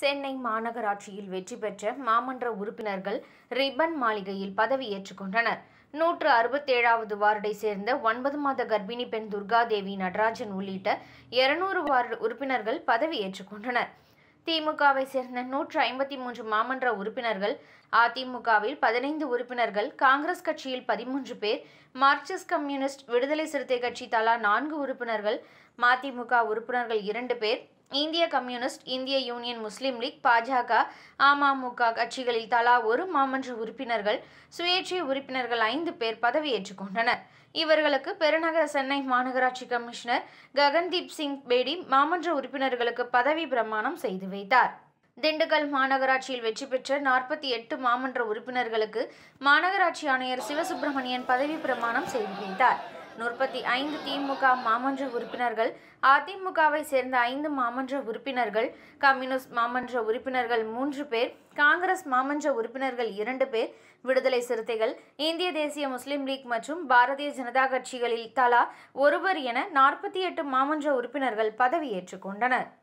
சென்னை மாநகராட்சியில் வெற்றி பெற்ற மாமன்ற உறுப்பினர்கள் ரிப்பன் மாளிகையில் பதவியேற்றுக் கொண்டனர் நூற்று அறுபத்தேழாவது வார்டை சேர்ந்த ஒன்பது மாத கர்ப்பிணி பெண் துர்காதேவி நடராஜன் உள்ளிட்ட இருநூறு வார்டு உறுப்பினர்கள் பதவியேற்றுக் கொண்டனர் திமுகவை சேர்ந்த நூற்று ஐம்பத்தி மூன்று மாமன்ற உறுப்பினர்கள் அதிமுகவில் பதினைந்து உறுப்பினர்கள் காங்கிரஸ் கட்சியில் பதிமூன்று பேர் மார்க்சிஸ்ட் கம்யூனிஸ்ட் விடுதலை சிறுத்தை கட்சி தலா நான்கு உறுப்பினர்கள் மதிமுக உறுப்பினர்கள் இரண்டு பேர் இந்திய கம்யூனிஸ்ட் இந்திய யூனியன் முஸ்லீம் லீக் பாஜக அமமுக கட்சிகளில் தலா ஒரு மாமன்ற உறுப்பினர்கள் சுயேட்சை உறுப்பினர்கள் ஐந்து பேர் பதவியேற்றுக் கொண்டனர் இவர்களுக்கு பெருநகர சென்னை மாநகராட்சி கமிஷனர் ககன்தீப் சிங் பேடி மாமன்ற உறுப்பினர்களுக்கு பதவி பிரமாணம் செய்து வைத்தார் திண்டுக்கல் மாநகராட்சியில் வெற்றி பெற்ற நாற்பத்தி எட்டு மாமன்ற உறுப்பினர்களுக்கு மாநகராட்சி ஆணையர் சிவசுப்பிரமணியன் பதவி பிரமாணம் செய்து வைத்தார் முப்பத்தி ஐந்து திமுக மாமன்ற உறுப்பினர்கள் அதிமுகவை சேர்ந்த ஐந்து மாமன்ற உறுப்பினர்கள் கம்யூனிஸ்ட் மாமன்ற உறுப்பினர்கள் மூன்று பேர் காங்கிரஸ் மாமன்ற உறுப்பினர்கள் இரண்டு பேர் விடுதலை சிறுத்தைகள் இந்திய தேசிய முஸ்லிம் லீக் மற்றும் பாரதிய ஜனதா கட்சிகளில் தலா ஒருவர் என நாற்பத்தி எட்டு மாமன்ற உறுப்பினர்கள் பதவியேற்றுக் கொண்டனர்